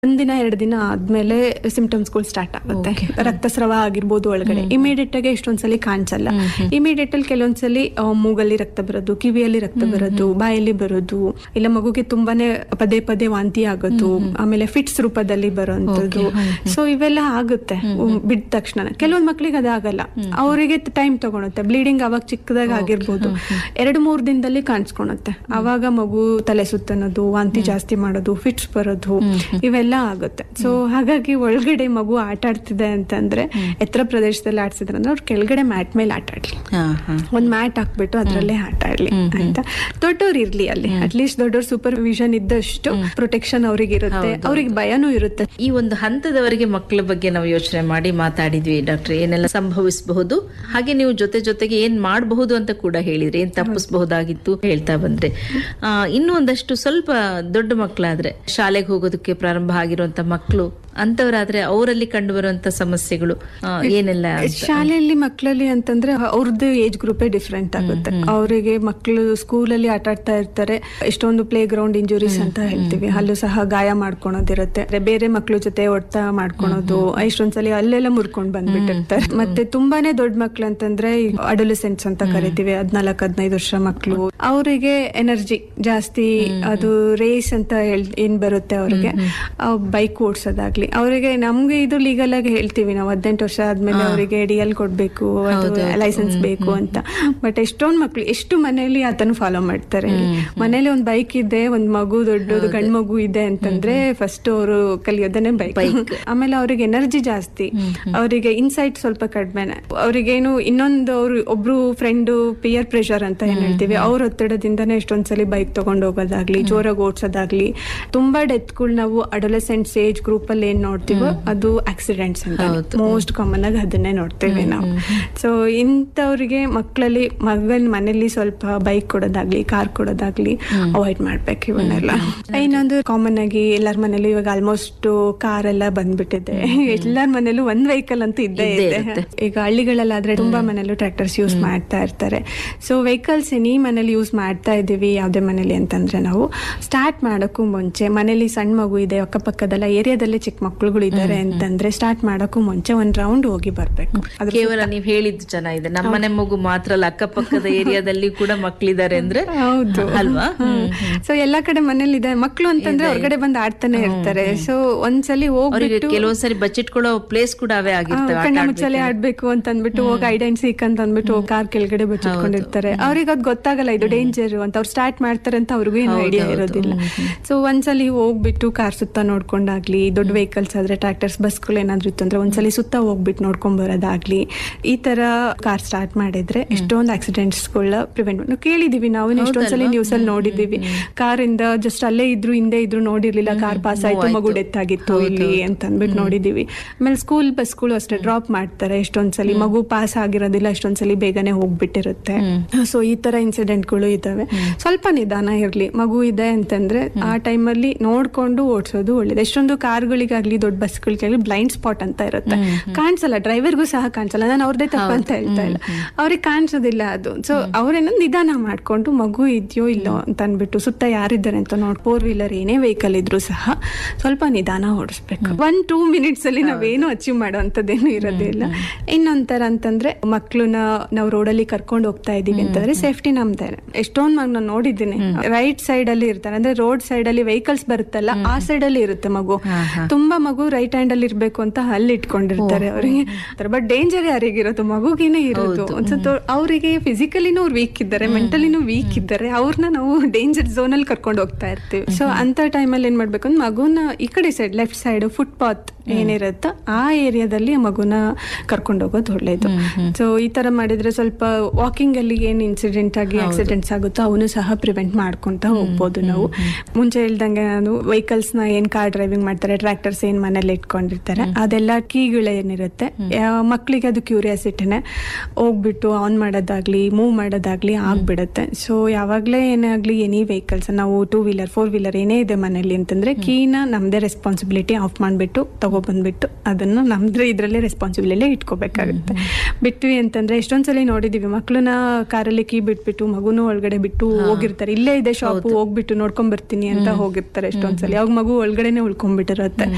ಒಂದಿನ ಎರಡು ದಿನ ಆದ್ಮೇಲೆ ಸಿಂಪ್ಟಮ್ಸ್ಗಳು ಸ್ಟಾರ್ಟ್ ಆಗುತ್ತೆ ರಕ್ತಸ್ರಾವ ಆಗಿರ್ಬೋದು ಒಳಗಡೆ ಇಮಿಡಿಯೇಟ್ ಆಗಿ ಎಷ್ಟೊಂದ್ಸಲಿ ಕಾಣಿಸಲ್ಲ ಇಮಿಡಿಯೇಟ್ ಅಲ್ಲಿ ಕೆಲವೊಂದ್ಸಲಿ ಆ, ಮೂಗಲ್ಲಿ ರಕ್ತ ಬರೋದು ಕಿವಿಯಲ್ಲಿ ರಕ್ತ ಬರೋದು ಬಾಯಲ್ಲಿ ಬರೋದು ಇಲ್ಲ ಮಗುಗೆ ತುಂಬಾನೇ ಪದೇ ಪದೇ ವಾಂತಿ ಆಗೋದು ಆಮೇಲೆ ಫಿಟ್ಸ್ ರೂಪದಲ್ಲಿ ಬರೋಂಥದ್ದು ಸೊ ಇವೆಲ್ಲ ಆಗುತ್ತೆ ಉಮ್, ಬಿದ್ದ ತಕ್ಷಣ ಕೆಲವೊಂದ್ ಮಕ್ಳಿಗೆ ಅದಾಗಲ್ಲ ಅವರಿಗೆ ಟೈಮ್ ತಗೊಳುತ್ತೆ ಬ್ಲೀಡಿಂಗ್ ಅವಾಗ ಚಿಕ್ಕದಾಗ ಆಗಿರ್ಬೋದು ಎರಡು ಮೂರು ದಿನದಲ್ಲಿ ಕಾಣಿಸ್ಕೊಳುತ್ತೆ ಅವಾಗ ಮಗು ತಲೆ ಸುತ್ತನೋದು ವಾಂತಿ ಜಾಸ್ತಿ ಮಾಡೋದು ಫಿಟ್ಸ್ ಬರೋದು ಇವೆಲ್ಲ ಆಗುತ್ತೆ ಸೊ ಹಾಗಾಗಿ ಒಳಗಡೆ ಮಗು ಆಟ ಆಡ್ತಿದೆ ಅಂತಂದ್ರೆ ಎತ್ತರ ಪ್ರದೇಶದಲ್ಲಿ ಆಡ್ಸಿದ್ರೆ ಅಂದ್ರೆ ಅವ್ರು ಕೆಳಗಡೆ ಮ್ಯಾಟ್ ಮೇಲೆ ಆಟ ಆಡ್ಲಿ ಹಾ, ಹಾ. ಒಂದ್ ಮ್ಯಾಟ್ ಹಾಕ್ಬಿಟ್ಟು ಅದ್ರಲ್ಲೇ ಆಟ ಆಡ್ಲಿ ಆಯ್ತಾ ದೊಡ್ಡವ್ರು ಇರ್ಲಿ ಅಲ್ಲಿ ಅಟ್ಲೀಸ್ಟ್ ದೊಡ್ಡವ್ರ ಸೂಪರ್ವಿಷನ್ ಇದ್ದಷ್ಟು ಪ್ರೊಟೆಕ್ಷನ್ ಅವ್ರಿಗೆ ಇರುತ್ತೆ ಅವ್ರಿಗೆ ಭಯನೂ ಇರುತ್ತೆ ಈ ಒಂದು ಹಂತದವರೆಗೆ ಮಕ್ಕಳ ಬಗ್ಗೆ ನಾವು ಯೋಚನೆ ಮಾಡಿ ಮಾತಾಡಿದ್ವಿ ಡಾಕ್ಟರ್ ಏನೆಲ್ಲ ಸಂಭವಿಸಬಹುದು ಹಾಗೆ ನೀವು ಜೊತೆ ಜೊತೆಗೆ ಏನ್ ಮಾಡಬಹುದು ಅಂತ ಕೂಡ ಹೇಳಿದ್ರಿ ಏನ್ ತಪ್ಪಿಸಬಹುದಾಗಿತ್ತು ಹೇಳ್ತಾ ಬಂದ್ರೆ ಆ, ಇನ್ನೂ ಒಂದಷ್ಟು ಸ್ವಲ್ಪ ದೊಡ್ಡ ಮಕ್ಕಳಾದ್ರೆ ಶಾಲೆಗೆ ಹೋಗೋದಕ್ಕೆ ಪ್ರಾರಂಭ ಆಗಿರುವಂತ ಮಕ್ಕಳು ಅಂತವರಾದ್ರೆ ಅವರಲ್ಲಿ ಕಂಡು ಬರುವಂತ ಸಮಸ್ಯೆಗಳು ಆ, ಏನೆಲ್ಲ ಅಂತ? ಶಾಲೆಯಲ್ಲಿ ಮಕ್ಕಳಲ್ಲಿ ಅಂತಂದ್ರೆ ಅವ್ರದ್ದು ಏಜ್ ಗ್ರೂಪೇ ಡಿಫ್ರೆಂಟ್ ಆಗುತ್ತೆ ಅವರಿಗೆ ಮಕ್ಕಳು ಸ್ಕೂಲಲ್ಲಿ ಆಟ ಆಡ್ತಾ ಇರ್ತಾರೆ ಎಷ್ಟೊಂದು ಪ್ಲೇ ಗ್ರೌಂಡ್ ಇಂಜುರೀಸ್ ಅಂತ ಹೇಳ್ತೀವಿ ಅಲ್ಲೂ ಸಹ ಗಾಯ ಮಾಡ್ಕೊಳೋದಿರುತ್ತೆ ಬೇರೆ ಮಕ್ಳ ಜೊತೆ ಹೊಡ್ತ ಮಾಡ್ಕೊಳೋದು ಎಷ್ಟೊಂದ್ಸಲಿ ಅಲ್ಲೆಲ್ಲ ಮುರ್ಕೊಂಡ್ ಬಂದ್ಬಿಟ್ಟಿರ್ತಾರೆ ಮತ್ತೆ ತುಂಬಾನೇ ದೊಡ್ಡ ಮಕ್ಳು ಅಂತಂದ್ರೆ ಅಡೋಲಿಸೆಂಟ್ಸ್ ಅಂತ ಕರಿತೀವಿ ಹದ್ನಾಲ್ಕು ಹದಿನೈದು ವರ್ಷ ಮಕ್ಳು ಅವರಿಗೆ ಎನರ್ಜಿ ಜಾಸ್ತಿ ಅದು ರೇಸ್ ಅಂತ ಹೇಳ್ ಏನ್ ಬರುತ್ತೆ ಅವ್ರಿಗೆ ಬೈಕ್ ಓಡಿಸೋದಾಗ್ಲಿ ಅವರಿಗೆ ನಮ್ಗೆ ಇದು ಲೀಗಲ್ ಆಗಿ ಹೇಳ್ತೀವಿ ನಾವು ಹದಿನೆಂಟು ವರ್ಷ ಆದ್ಮೇಲೆ ಅವರಿಗೆ ಡಿ ಎಲ್ ಕೊಡ್ಬೇಕು ಅದು ಲೈಸೆನ್ಸ್ ಬೇಕು ಅಂತ ಬಟ್ ಎಷ್ಟೊಂದ್ ಮಕ್ಳು ಎಷ್ಟು ಮನೆಯಲ್ಲಿ ಆತನ ಫಾಲೋ ಮಾಡ್ತಾರೆ ಮನೇಲಿ ಒಂದ್ ಬೈಕ್ ಇದೆ ಒಂದ್ ಮಗು ದೊಡ್ಡದು ಗಂಡ್ ಮಗು ಇದೆ ಅಂತಂದ್ರೆ ಫಸ್ಟ್ ಅವರು ಕಲಿಯೋದನ್ನೇ ಬೈಕ್ ಆಮೇಲೆ ಅವ್ರಿಗೆ ಎನರ್ಜಿ ಜಾಸ್ತಿ ಅವರಿಗೆ ಇನ್ಸೈಟ್ ಸ್ವಲ್ಪ ಕಡಿಮೆನೆ ಅವ್ರಿಗೇನು ಇನ್ನೊಂದು ಅವ್ರು ಒಬ್ರು ಫ್ರೆಂಡ್ ಪಿಯರ್ ಪ್ರೆಷರ್ ಅಂತ ಏನ್ ಹೇಳ್ತೀವಿ ಅವ್ರ ಒತ್ತಡದಿಂದನೇ ಎಷ್ಟೊಂದ್ಸಲಿ ಬೈಕ್ ತಗೊಂಡ್ ಹೋಗೋದಾಗ್ಲಿ ಜೋರಾಗಿ ಓಡ್ಸೋದಾಗ್ಲಿ ತುಂಬಾ ಡೆತ್ಗಳು ನಾವು ಅಡೋಲೆಸೆಂಟ್ಸ್ ಏಜ್ ಗ್ರೂಪ್ ಅಲ್ಲಿ ಏನ್ ನೋಡ್ತೀವೋ ಅದು ಆಕ್ಸಿಡೆಂಟ್ಸ್ ಅಂತ ಮೋಸ್ಟ್ ಕಾಮನ್ ಆಗಿ ಅದನ್ನೇ ನೋಡ್ತೇವೆ ನಾವು ಸೊ ಇಂಥವ್ರಿಗೆ ಮಕ್ಕಳಲ್ಲಿ ಮಗನ್ ಮನೇಲಿ ಸ್ವಲ್ಪ ಬೈಕ್ ಕೊಡೋದಾಗ್ಲಿ ಕಾರ್ ಕೊಡೋದಾಗ್ಲಿ ಅವಾಯ್ಡ್ ಮಾಡ್ಬೇಕು ಇವನ್ನೆಲ್ಲ ಇನ್ನೊಂದು ಕಾಮನ್ ಆಗಿ ಎಲ್ಲರ ಮನೇಲಿ ಇವಾಗ ಆಲ್ಮೋಸ್ಟ್ ಕಾರ್ ಎಲ್ಲ ಬಂದ್ಬಿಟ್ಟಿದೆ ಎಲ್ಲರ ಮನೇಲೂ ಒಂದ್ ವೆಹಿಕಲ್ ಅಂತೂ ಇದ್ದೇ ಇದೆ ಈಗ ಹಳ್ಳಿಗಳಲ್ಲಾದ್ರೆ ತುಂಬಾ ಮನೇಲೂ ಟ್ರ್ಯಾಕ್ಟರ್ಸ್ ಯೂಸ್ ಮಾಡ್ತಾ ಇರ್ತಾರೆ ಸೊ ವೆಹಿಕಲ್ಸ್ ಎನಿ ಮನೇಲಿ ಯೂಸ್ ಮಾಡ್ತಾ ಇದೀವಿ ಯಾವ್ದೇ ಮನೇಲಿ ಅಂತಂದ್ರೆ ನಾವು ಸ್ಟಾರ್ಟ್ ಮಾಡೋಕ್ಕೂ ಮುಂಚೆ ಮನೇಲಿ ಸಣ್ಣ ಮಗು ಇದೆ ಅಕ್ಕಪಕ್ಕದಲ್ಲ ಏರಿಯಾದಲ್ಲಿ ಚಿಕ್ಕ ಮಕ್ಳುಗಳು ಇದ್ದಾರೆ ಅಂತಂದ್ರೆ ಸ್ಟಾರ್ಟ್ ಮಾಡೋಕ್ಕೂ ಮುಂಚೆ ಒಂದ್ ರೌಂಡ್ ಹೋಗಿ ಬರ್ಬೇಕು ಅದ್ರ ಕೇವಲ ನೀವು ಹೇಳಿದ್ದು ಚೆನ್ನಾಗಿದೆ ನಮ್ಮನೆ ಮಗು ಮಾತ್ರ ಅಲ್ಲ ಅಕ್ಕಪಕ್ಕದ ಏರಿಯಾದಲ್ಲಿ ಕೂಡ ಮಕ್ಕಳಿದ್ದಾರೆ ಅಂದ್ರೆ ಹೌದು ಅಲ್ವಾ ಸೊ ಎಲ್ಲಾ ಕಡೆ ಮನೇಲಿ ಇದೆ ಮಕ್ಳು ಅಂತಂದ್ರೆ ಹೊರಗಡೆ ಬಂದು ಆಡ್ತಾನೆ ಇರ್ತಾರೆ ಸೊ ಒಂದ್ಸಲಿ ಅವರಿಗೆ ಹೋಗ್ಬಿಟ್ಟು ಕೆಲವೊಂದ್ಸರಿ ಬಚ್ಚಿಟ್ಕೊಳ್ಳೋ ಪ್ಲೇಸ್ ಕೂಡ ಅವೇ ಆಗಿರ್ತವೆ ಆಟ ಕಣ್ಣ ಆಡ್ಬೇಕು. ಮುಚ್ಚಲೆ ಆಡ್ಬೇಕು ಅಂತ ಅಂದ್ಬಿಟ್ಟು ಹೋಗಿ ಐಡ್ ಅಂಡ್ ಸೀಕ್ ಅಂತ ಅಂದ್ಬಿಟ್ಟು ಕಾರ್ ಕೆಳಗಡೆ ಬಚ್ಚಿಟ್ಕೊಂಡಿರ್ತಾರೆ ಅವ್ರಿಗೆ ಅದ್ ಗೊತ್ತಾಗಲ್ಲ ಇದು ಡೇಂಜರ್ ಅಂತ ಅವ್ರು ಸ್ಟಾರ್ಟ್ ಮಾಡ್ತಾರೆ ಅಂತ ಅವ್ರಿಗೂ ಏನು ಐಡಿಯಾ ಇರೋದಿಲ್ಲ ಸೊ ಒಂದ್ಸಲಿ ಹೋಗ್ಬಿಟ್ಟು ಕಾರ್ ಸುತ್ತ ನೋಡ್ಕೊಂಡಾಗ್ಲಿ ದೊಡ್ಡ ವೆಹಿಕಲ್ಸ್ ಆದ್ರೆ ಟ್ರಾಕ್ಟರ್ಸ್ ಬಸ್ಗಳು ಏನಾದ್ರು ಇತ್ತು ಅಂದ್ರೆ ಒಂದ್ಸಲಿ ಸುತ್ತ ಹೋಗ್ಬಿಟ್ಟು ನೋಡ್ಕೊಂಡ್ ಬರೋದಾಗ್ಲಿ ಈ ತರ ಕಾರ್ ಸ್ಟಾರ್ಟ್ ಮಾಡಿದ್ರೆ ಎಷ್ಟೊಂದು ಆಕ್ಸಿಡೆಂಟ್ಸ್ಗಳ ಪ್ರಿವೆಂಟ್ ನಾವು ಕೇಳಿದೀವಿ ನಾವು ಎಷ್ಟೊಂದ್ಸಲಿ ನ್ಯೂಸ್ ಅಲ್ಲಿ ನೋಡಿದೀವಿ ಕಾರಿಂದ ಜಸ್ಟ್ ಅಲ್ಲೇ ಇದ್ರು ಹಿಂದೆ ಇದ್ರು ನೋಡಿರ್ಲಿಲ್ಲ ಕಾರ್ ಪಾಸ್ ಆಯ್ತು ಮಗು ಡೆತ್ ಆಗಿತ್ತು ಇಲ್ಲಿ ಅಂತ ಅಂದ್ಬಿಟ್ಟು ನೋಡಿದೀವಿ ಆಮೇಲೆ ಸ್ಕೂಲ್ ಬಸ್ಗಳು ಅಷ್ಟೇ ಡ್ರಾಪ್ ಮಾಡ್ತಾರೆ ಎಷ್ಟೊಂದ್ಸಲಿ ಮಗು ಪಾಸ್ ಆಗಿರೋದಿಲ್ಲ ಎಷ್ಟೊಂದ್ಸಲಿ ಬೇಗನೆ ಹೋಗ್ಬಿಟ್ಟಿರುತ್ತೆ ಸೊ ಈ ತರ ಇನ್ಸಿಡೆಂಟ್ಗಳು ಇದಾವೆ ಸ್ವಲ್ಪ ನಿಧಾನ ಇರ್ಲಿ ಮಗು ಇದೆ ಅಂತಂದ್ರೆ ಆ ಟೈಮಲ್ಲಿ ನೋಡ್ಕೊಂಡು ಓಡಿಸೋದು ಒಳ್ಳೇದು ಎಷ್ಟೊಂದು ಕಾರ್ಗಳಿಗಾಗ್ಲಿ ದೊಡ್ಡ ಬಸ್ಗಳಿಗಾಗ್ಲಿ ಬ್ಲೈಂಡ್ ಸ್ಪಾಟ್ ಅಂತ ಇರುತ್ತೆ ಕಾಣಿಸಲ್ಲ ಡ್ರೈವರ್ಗೂ ಸಹ ಕಾಣಿಸಲ್ಲ ನಾನು ಅವ್ರದೇ ತಪ್ಪು ಅಂತ ಹೇಳ್ತಾ ಇಲ್ಲ ಅವ್ರಿಗೆ ಕಾಣಿಸೋದಿಲ್ಲ ಅದು ಸೊ ಅವ್ರೇನೋ ನಿಧಾನ ಮಾಡ್ಕೊಂಡು ಮಗು ಇದೆಯೋ ಇಲ್ಲೋ ಅಂತ ಅನ್ಬಿಟ್ಟು ಸುತ್ತ ಯಾರಿದ್ದಾರೆ ಅಂತ ನೋಡಿ ಫೋರ್ ವೀಲರ್ ಏನೇ ವೆಹಿಕಲ್ ಇದ್ರೂ ಸಹ ಸ್ವಲ್ಪ ನಿಧಾನ ಓಡಿಸ್ಬೇಕು ಒನ್ ಟೂ ಮಿನಿಟ್ಸ್ ಅಲ್ಲಿ ನಾವೇನು ಅಚೀವ್ ಮಾಡೋಂಥದ್ದೇನು ಇರೋದಿಲ್ಲ ಇನ್ನೊಂಥರ ಅಂತಂದ್ರೆ ಮಕ್ಳನ್ನ ನಾವು ರೋಡಲ್ಲಿ ಕರ್ಕೊಂಡು ಹೋಗ್ತಾ ಇದೀವಿ ಅಂತಂದ್ರೆ ಸೇಫ್ಟಿ ನಮ್ದೇನೆ ಎಷ್ಟೊಂದ್ ಮಗ್ ನಾನು ನೋಡಿದ್ದೀನಿ ರೈಟ್ ಸೈಡ್ ಅಲ್ಲಿ ಇರ್ತಾರೆ ಅಂದ್ರೆ ರೋಡ್ ಸೈಡ್ ಅಲ್ಲಿ ವೆಹಿಕಲ್ಸ್ ಬರುತ್ತಲ್ಲ ಆ ಸೈಡ್ ಅಲ್ಲಿ ಇರುತ್ತೆ ಮಗು ತುಂಬಾ ಮಗು ರೈಟ್ ಹ್ಯಾಂಡ್ ಅಲ್ಲಿ ಇರ್ಬೇಕು ಅಂತ ಅಲ್ಲಿ ಇಟ್ಕೊಂಡಿರ್ತಾರೆ ಅವರಿಗೆ ಬಟ್ ಡೇಂಜರ್ ಯಾರಿಗಿರೋದು ಮಗುಗೇನೆ ಇರೋದು ಒಂದ್ಸತ ಅವರಿಗೆ ಫಿಸಿಕಲಿನೂ ಅವ್ರು ವೀಕ್ ಇದ್ದಾರೆ ಮೆಂಟಲಿನೂ ವೀಕ್ ಇದ್ದಾರೆ ಅವ್ರನ್ನ ನಾವು ಡೇಂಜರ್ ಝೋನ್ ಅಲ್ಲಿ ಕರ್ಕೊಂಡು ಹೋಗ್ತಾ ಇರ್ತೀವಿ ಸೊ ಅಂತ ಟೈಮಲ್ಲಿ ಏನ್ ಮಾಡ್ಬೇಕು ಅಂದ್ರೆ ಮಗುನ ಈ ಕಡೆ ಸೈಡ್ ಲೆಫ್ಟ್ ಸೈಡ್ ಫುಟ್ಪಾತ್ ಏನಿರುತ್ತೋ ಆ ಏರಿಯಾದಲ್ಲಿ ಮಗುನ ಕರ್ಕೊಂಡು ಹೋಗೋದು ಒಳ್ಳೇದು ಸೊ ಈ ತರ ಮಾಡಿದ್ರೆ ಸ್ವಲ್ಪ ವಾಕಿಂಗ್ ಅಲ್ಲಿ ಏನ್ ಇನ್ಸಿಡೆಂಟ್ ಆಗಿ ಆಕ್ಸಿಡೆಂಟ್ಸ್ ಆಗುತ್ತೋ ಅವನು ಸಹ ಪ್ರಿವೆಂಟ್ ಮಾಡ್ಕೊಂತ ಹೋಗ್ಬೋದು ನಾವು ಮುಂಚೆ ಹೇಳ್ದಂಗೆ ನಾನು ವೆಹಿಕಲ್ಸ್ ನ ಏನ್ ಕಾರ್ ಡ್ರೈವಿಂಗ್ ಮಾಡ್ತಾರೆ ಟ್ರಾಕ್ಟರ್ಸ್ ಏನ್ ಮನೇಲಿ ಇಟ್ಕೊಂಡಿರ್ತಾರೆ ಅದೆಲ್ಲ ಕೀಗಳು ಏನಿರುತ್ತೆ ಯಾ- ಮಕ್ಳಿಗೆ ಅದು ಕ್ಯೂರಿಯಾಸಿಟಿನೇ ಹೋಗ್ಬಿಟ್ಟು ಆನ್ ಮಾಡೋದಾಗ್ಲಿ ಮೂವ್ ಮಾಡೋದಾಗ್ಲಿ ಆಗ್ಬಿಡುತ್ತೆ ಸೊ ಯಾವಾಗ್ಲೇ ಏನೇ ಆಗ್ಲಿ ಎನಿ ವೆಹಿಕಲ್ಸ್ ನಾವು ಟೂ ವೀಲರ್ ಫೋರ್ ವೀಲರ್ ಏನೇ ಇದೆ ಮನೇಲಿ ಅಂತಂದ್ರೆ ಕೀನ ನಮ್ದೇ ರೆಸ್ಪಾನ್ಸಿಬಿಲಿಟಿ ಆಫ್ ಮಾಡ್ಬಿಟ್ಟು ತಗೊಬಂದ್ಬಿಟ್ಟು ಅದನ್ನು ನಮ್ದ್ರ ಇದ್ರಲ್ಲೇ ರೆಸ್ಪಾನ್ಸಿಬಿಲಿಟಿ ಇಟ್ಕೋಬೇಕಾಗುತ್ತೆ ಬಿಟ್ವಿ ಅಂತಂದ್ರೆ ಎಷ್ಟೊಂದ್ಸಲಿ ನೋಡಿದೀವಿ ಮಕ್ಳನ್ನ ಕಾರಲ್ಲಿ ಕೀ ಬಿಟ್ಬಿಟ್ಟು ಮಗುನು ಒಳಗಡೆ ಬಿಟ್ಟು ಹೋಗಿರ್ತಾರೆ ಇಲ್ಲೇ ಇದೆ ಶಾಪ್ ಹೋಗ್ಬಿಟ್ಟು ನೋಡ್ಕೊಂಡ್ ಬರ್ತೀನಿ ಅಂತ ಹೋಗಿರ್ತಾರೆ ಎಷ್ಟೊಂದ್ಸಲಿ ಅವಾಗ ಮಗು ಒಳಗಡೆನೆ ಉಳ್ಕೊಂಡ್ಬಿಟ್ಟಿರುತ್ತೆ